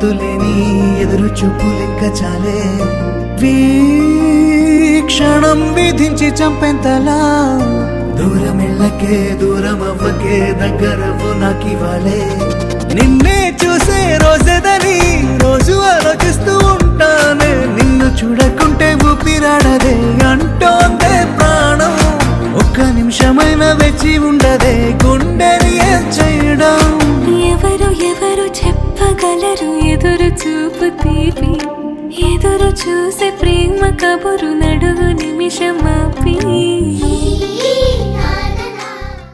అంతులేని ఎదురు చూపులింక చాలే వీక్షణం విధించి చంపెంతలా దూరం ఎళ్ళకే దూరం అవ్వకే దగ్గరవు నాకివాలే నిన్నే చూసే రోజదని రోజు ఆలోచిస్తూ ఉంటానే నిన్ను చూడకుంటే ఊపిరాడదే అంటోందే ప్రాణం ఒక్క నిమిషమైన వెచ్చి ఉండదే గుండెని ఏం చేయడం ఎవరు ఎవరు చెప్పగలరు ఎదురు చూపు తీపి ఎదురు చూసే ప్రేమ కబురు నడుగు నిమిషం ఆపి